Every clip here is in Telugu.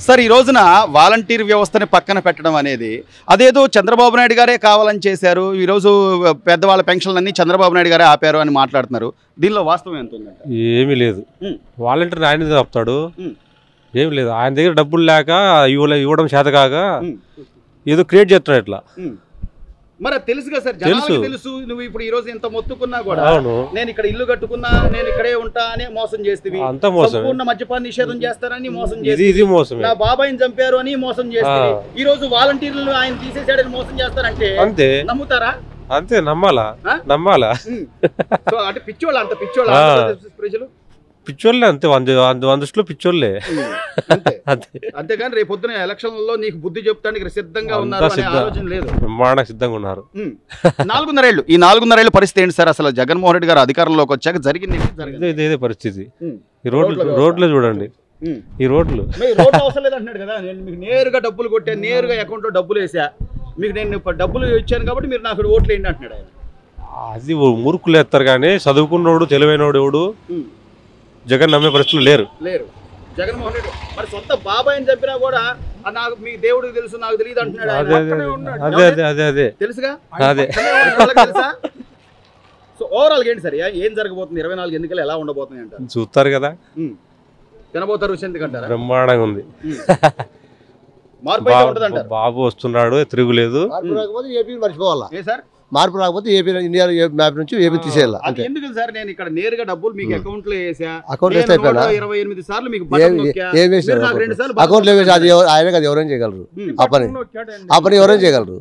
సార్ ఈ రోజున వాలంటీర్ వ్యవస్థని పక్కన పెట్టడం అనేది అదేదో చంద్రబాబు నాయుడు గారే కావాలని చేశారు ఈరోజు పెద్దవాళ్ళ పెన్షన్లన్నీ చంద్రబాబు నాయుడు గారే ఆపారు అని మాట్లాడుతున్నారు దీనిలో వాస్తవం ఎంత ఉందంట ఏమీ లేదు ఉమ్. వాలంటీర్ ఆయన చెప్తాడు ఉమ్. ఏమి లేదు ఆయన దగ్గర డబ్బులు లేక ఇవ్వలే ఇవ్వడం చేత కాక ఉమ్. ఏదో క్రియేట్ చేస్తున్నాడు ఇట్లా ఉమ్. మరి అది తెలుసుగా సార్ జనాలకు తెలుసు. తెలుసు నువ్వు ఇప్పుడు ఈ రోజు ఎంత మొత్తుకున్నా కూడా అవును నేను ఇక్కడ ఇల్లు కట్టుకున్నా నేను ఇక్కడే ఉంటా అని మోసం చేస్తేవి అంతా మోసమే సంపూర్ణ మద్యపాన నిషేధం చేస్తారని మోసం ఇది చేసి ఇది మోసమే నా బాబాయిని చంపారు అని మోసం చేస్తే ఆ. ఈ రోజు వాలంటీర్లు ఆయన తీసేసాడని మోసం చేస్తారంటే అంతే నమ్ముతారా అంతే నమ్మాలా ఆ? నమ్మాలా ఉమ్. సో అంటే పిచ్చోళ్ళు అంత పిచ్చోళ్ళు ఆ. ఆంధ్రప్రదేశ్ ప్రజలు పిచ్చోళ్ళే అంతే వంద వంద వంద దృష్టిలో పిచ్చోళ్ళే ఉమ్. అంతే అంతే అంతేగాని రేపు పొద్దున ఎలక్షన్లలో నీకు బుద్ధి చెప్తానికి సిద్ధంగా ఉన్నారు అంతా అనే సిద్ధ ఆలోచన లేదు బ్రహ్మాండంగా సిద్ధంగా ఉన్నారు ఉమ్. నాలుగున్నరేళ్ళు ఈ నాలుగున్నరేళ్ళు పరిస్థితి ఏంటి సార్ అసలు జగన్మోహన్ రెడ్డి గారు అధికారంలోకి వచ్చాక జరిగింది ఏంటి? ఇదే జరగలేదు. ఇదే ఇదే పరిస్థితి ఉమ్. ఈ రోడ్లు రోడ్ల రోడ్లే చూడండి ఉమ్. ఈ రోడ్లు మీరు రోడ్డు అవసరం లేదు అంటున్నాడు కదా నేను మీకు నేరుగా డబ్బులు కొట్టా నేరుగా అకౌంట్లో డబ్బులు వేసా మీకు నేను ఇప్పుడు డబ్బులు ఇచ్చాను కాబట్టి మీరు నాకు ఓట్లు వేయండి అంటున్నాడు ఆయన అది ఓ మురుకులు ఎత్తారు కానీ చదువుకున్నోడు తెలివైనోడు ఎవడు ఉమ్. జగన్ నమ్మే పరిస్థితులు లేరు లేరు జగన్మోహన్ రెడ్డి మరి సొంత బాబాయ్ అని చెప్పినా కూడా "ఆ, నాకు మీ దేవుడికి తెలుసు నాకు తెలియదు అంటున్నాడు ఆయన. అదే అదే పక్కనే ఉన్నాడు. అదే అదే అదే అదే తెలుసుగా అదే పక్కనే ఉన్నాడు. వాళ్ళకి తెలుసా సో ఓవరాల్ ఏంటి సార్ ఏం జరగబోతుంది ఇరవై నాలుగు ఎన్నికలు ఎలా ఉండబోతుంది అంటారు చూస్తారు కదా ఉమ్. తినబోతారు విషయం అంటారా బ్రహ్మాండంగా ఉంది మార్పు అయితే ఉంటుంది బాబు అంటారు బాబు వస్తున్నాడు తిరుగులేదు మార్పు రాకపోతే ఏపీ మర్చిపోవాలా ఏ సార్ మార్పు రాకపోతే ఏపీ ఇండియా మ్యాప్ నుంచి ఏపీ తీసేయాలి అది అంతే ఎందుకు సార్ నేను ఇక్కడ నేరుగా డబ్బులు మీకు అకౌంట్ లో వేసా అకౌంట్ నేను వేస్తే అయిపోయినా నూట ఇరవై ఎనిమిది సార్లు మీకు బటన్ ఏం నొక్కా. ఏం మీరు వేసారు నాకు రెండు సార్లు అకౌంట్ లో వేసి అది ఎవరు- ఆయన కదా ఎవరైనా చేయగలరు ఉమ్. ఆ పని ఆ పని ఎవరైనా చేయగలరు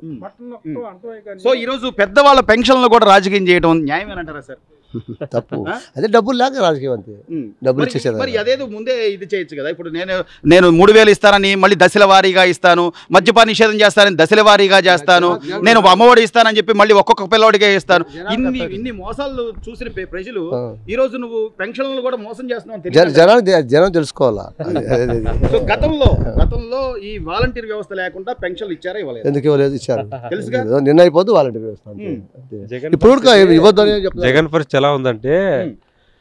సో ఈ రోజు పెద్దవాళ్ళ పెన్షన్లు కూడా రాజకీయం చేయడం న్యాయమేనంటారా సార్ తప్పు ఆ? అదే డబ్బులు లేక రాజకీయం అంతే ఉమ్. డబ్బులు మరి- ఇచ్చేసేది మరి అదేదో ముందే ఇది చేయొచ్చు కదా ఇప్పుడు నేను నేను మూడు వేలు ఇస్తానని మళ్ళీ దశల వారీగా ఇస్తాను మద్యపాన నిషేధం చేస్తానని దశల వారీగా చేస్తాను నేను అమ్మఒడి ఇస్తానని చెప్పి మళ్ళీ ఒక్కొక్క పిల్లవాడికే ఇస్తాను ఇన్ని ఇన్ని మోసాలు చూసిన ప్ర- ప్రజలు ఆ. ఈ రోజు నువ్వు పెన్షన్లు కూడా మోసం చేస్తున్నావు జన జనాలు జనం తెలుసుకోవాలా అదే, అదే, అదే. సో గతంలో గతంలో ఈ వాలంటీర్ వ్యవస్థ లేకుండా పెన్షన్లు ఇచ్చారా ఇవ్వలేదు ఎందుకు ఇవ్వలేదు ఇచ్చారు తెలుసుగా? ఏదో నిన్న అయిపోద్దు వాళ్ళ వ్యవస్థ అంతే. ఉమ్. అంతే. జగన్ ఇప్పుడు కూడా ఇవ్వద్దు అని చెప్తున్నారు జగన్ పరిస్థితి ఎలా ఉందంటే ఉమ్.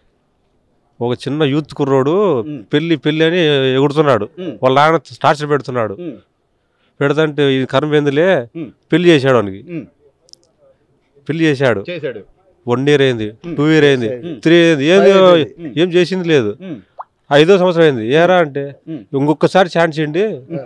ఒక చిన్న యూత్ కుర్రోడు ఉమ్. పెళ్లి పెళ్లి అని ఎగుడుతున్నాడు ఉమ్. వాళ్ళ నాన్న టార్చర్ పెడుతున్నాడు ఉమ్. పెడతంటే ఇది కర్మ ఎందులే ఉమ్. పెళ్లి చేశాడు వానికి ఉమ్. పెళ్లి చేశాడు చేశాడు వన్ ఇయర్ అయింది టూ ఇయర్ అయింది ఉమ్. త్రీ అయింది ఏంది ఉమ్. ఏం చేసింది లేదు ఉమ్. ఐదో సంవత్సరం అయింది ఏరా అంటే ఉమ్. ఇంకొకసారి ఛాన్స్ ఇవ్వండి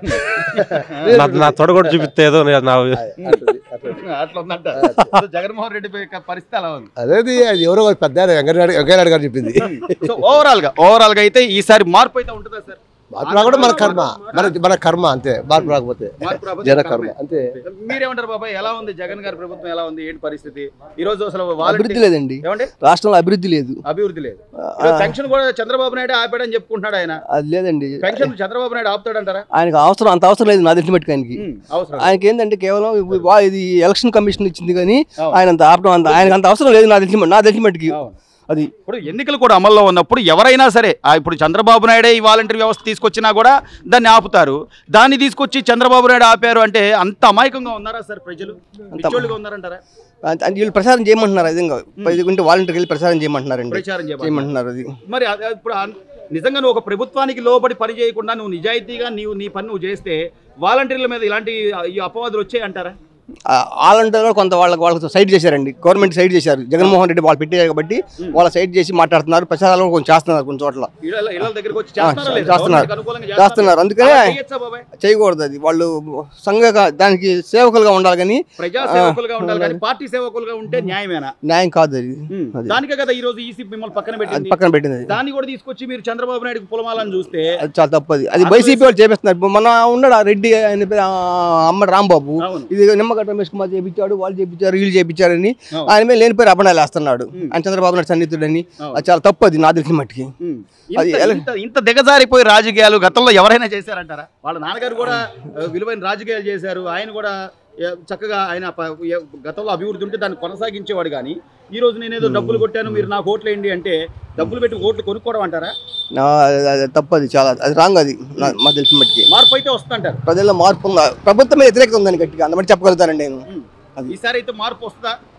నా నా తొడ కూడా చూపిస్తే ఏదో నే- నా అట్లది, అట్లది. అట్లా ఉందంట సో జగన్మోహన్ రెడ్డి పై పరిస్థితి అలా ఉంది అదేది అది ఎవరో ఒక పెద్ద ఆయన వెంకయ్యనాయుడు వెంకయ్యనాయుడు గారు చెప్పింది సో ఓవరాల్ గా ఓవరాల్ గా అయితే ఈసారి మార్పు అయితే ఉంటుందా సార్ మార్పు రాకుండా మన కర్మ మన మన కర్మ అంతే మార్పు రాకపోతే మార్పు రాకపోతే జన కర్మే. కర్మ అంతే మీరేమంటారు బాబాయ్ ఎలా ఉంది జగన్ గారి ప్రభుత్వం ఎలా ఉంది ఏంటి పరిస్థితి ఈ రోజు అసలు అభివృద్ధి వాలంటీర్ లేదండి ఏమండి రాష్ట్రంలో అభివృద్ధి లేదు అభివృద్ధి లేదు ఈరోజు పెన్షన్ కూడా చంద్రబాబు నాయుడు ఆపాడని చెప్పుకుంటున్నాడు ఆయన అది లేదండి పెన్షన్ చంద్రబాబు నాయుడు ఆపుతాడంటారా ఆయనకు అవసరం అంత అవసరం లేదు నా తెలిసిన మట్టుకు ఆయనకి ఉమ్, అవసరం ఆయనకి ఏంటంటే కేవలం ఇవి- వా- ఇది ఎలక్షన్ కమిషన్ ఇచ్చింది కానీ అవును. ఆయన అంత ఆపడం అంత ఆయనకు అంత అవసరం లేదు నా తెలిసిన మట్టుకు- నా తెలిసిన మట్టుకి అవును. అది ఇప్పుడు ఎన్నికలు కూడా అమల్లో ఉన్నప్పుడు ఎవరైనా సరే ఆ ఇప్పుడు చంద్రబాబు నాయుడే ఈ వాలంటీర్ వ్యవస్థ తీసుకొచ్చినా కూడా దాన్ని ఆపుతారు దాన్ని తీసుకొచ్చి చంద్రబాబు నాయుడు ఆపారు అంటే అంత అమాయకంగా ఉన్నారా సార్ ప్రజలు పిచ్చోళ్ళుగా ఉన్నారంటారా అంత- అంటే వీళ్ళు ప్రచారం చేయమంటున్నారు అది ఇంకా ఇది వాలంటీర్కి వెళ్ళి ప్రచారం చేయమంటున్నారండి ప్రచారం చేయమని చేయమంటున్నారు అది మరి అది- ఇప్పుడు ఆ- నిజంగా నువ్వు ఒక ప్రభుత్వానికి లోబడి పని చేయకుండా నువ్వు నిజాయితీగా నీవు నీ పని నువ్వు చేస్తే వాలంటీర్ల మీద ఇలాంటి ఈ అపవాదులు వచ్చాయి అంటారా వాళ్ళంతా కొంత వాళ్ళకి వాళ్ళకి సైడ్ చేశారండి గవర్నమెంట్ సైడ్ చేశారు జగన్మోహన్ రెడ్డి వాళ్ళు పెట్టారు కాబట్టి వాళ్ళ సైడ్ చేసి మాట్లాడుతున్నారు ప్రచారాలు కూడా కొంచెం చేస్తున్నారు కొన్ని చోట్ల ఇళ్ళ ఇళ్ళ దగ్గరికి వచ్చి చేస్తున్నారా లేదా? చేస్తున్నారు. గవర్నమెంట్కి అనుకూలంగా చేస్తున్నారు. అందుకనే- అలా చేయొచ్చా బాబాయ్ చేయకూడదు అది వాళ్ళు సంఘ దానికి సేవకులుగా ఉండాలి కానీ ప్రజా సేవకులుగా ఉండాలి కానీ పార్టీ సేవకులుగా ఉంటే న్యాయమేనా న్యాయం కాదు అది ఉమ్. అది. దానికే కదా ఈ రోజు ఈసీ మిమ్మల్ని పక్కన అది పెట్టింది పక్కన పెట్టింది అది. దాన్ని కూడా తీసుకొచ్చి మీరు చంద్రబాబు నాయుడుకి పొలమాలని చూస్తే అది చాలా తప్పది అది వైసీపీ వాళ్ళు చేపిస్తున్నారు ఇప్పుడు మన ఉన్నాడు ఆ రెడ్డి ఆయన పేరు, ఆ అమ్మ రాంబాబు అవును ఇది నిమ్మగడ్డ రమేష్ కుమార్ చేపించాడు వాళ్ళు చేపించారు వీళ్ళు చేపించారని అవును. ఆయన మీద లేని పేరు అపనాలు వేస్తున్నాడు ఆయన చంద్రబాబు నాయుడు సన్నిహితుడని అవును. అది చాలా తప్పు అది నా తెలిసిన మట్టికి ఉమ్. అది ఇంత- ఎలా- ఇంత- ఇంత దిగజారిపోయి రాజకీయాలు గతంలో ఎవరైనా చేశారంటారా వాళ్ళ నాన్నగారు కూడా ఆ, విలువైన రాజకీయాలు చేశారు ఆయన కూడా ఏ, చక్కగా ఆయన ప- ఏ- గతంలో అభివృద్ధి ఉంటే దాన్ని కొనసాగించేవాడు కానీ ఈ రోజు నేనేదో డబ్బులు కొట్టాను మీరు నాకు ఓట్లు వేయండి అంటే డబ్బులు పెట్టి ఓట్లు కొనుక్కోవడం అంటారా నా- అది- అది తప్పు అది చాలా అది రాంగ్ అది నా- మా తెలిసిన మట్టికి మార్పు అయితే వస్తుంటారు ప్రజల్లో మార్పు ఉందా ప్రభుత్వం మీద వ్యతిరేకత ఉందని గట్టిగా అందుబట్టి చెప్పగలుగుతానండి నేను అది. ఈసారి అయితే మార్పు వస్తుందా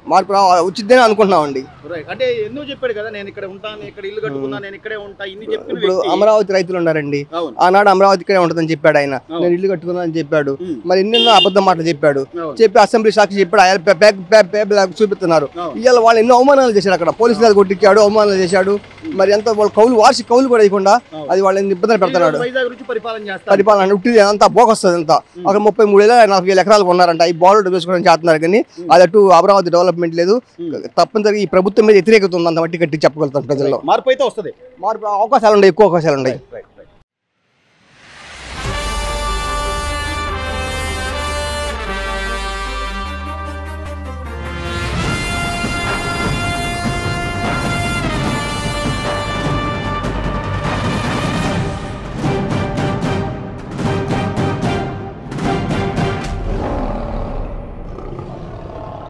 మార్పు రా వచ్చిద్దని అనుకుంటున్నామండి రైట్ అంటే ఎందుకు చెప్పాడు కదా నేను ఇక్కడ ఉంటాను ఇక్కడ ఇల్లు కట్టుకున్నా నేను ఇక్కడే ఉంటా ఇన్ని చెప్పిన ఇప్పుడు వ్యక్తి- అమరావతి రైతులు ఉన్నారండి అవును ఆనాడు అమరావతి ఇక్కడే ఉంటుందని చెప్పాడు ఆయన అవును. నేను ఇల్లు కట్టుకున్నానని చెప్పాడు ఉమ్. మరి ఎన్నెన్నో అబద్ధం మాటలు చెప్పాడు అవును. చెప్పి అసెంబ్లీ సాక్షి చెప్పాడు ఆయన పే- పే- పే- పే- పే- చూపిస్తున్నారు అవును. ఇవాళ వాళ్ళు ఎన్నో అవమానాలు చేశారు అక్కడ పోలీసులు కొట్టించాడు అవమానాలు చేశాడు మరి ఎంత వాళ్ళ కౌలు వార్షిక కౌలు కూడా ఇవ్వకుండా అవును. అది వాళ్ళని ఇబ్బందులు పెడుతున్నాడు ఈ రోజు వైజాగ్ నుంచి పరిపాలన చేస్తారు పరిపాలన ఉట్టిది అంతా బోకొస్తుంది అంతా అక్కడ ముప్పై మూడు వేల నలభై వేల ఎకరాలు ఉన్నారంట ఈ బాల్ వేసుకోవడం చేస్తున్నారు కానీ అది అటు అమరావతి డెవలప్మెంట్ లేదు తప్పనిసరిగా ఈ ప్రభుత్వం మీద వ్యతిరేకత ఉంది అంత మట్టి కట్టి చెప్పగలుగుతాం ప్రజల్లో మార్పు అయితే వస్తుంది మార్పు అవకాశాలు ఉన్నాయి ఎక్కువ అవకాశాలు ఉన్నాయి రైట్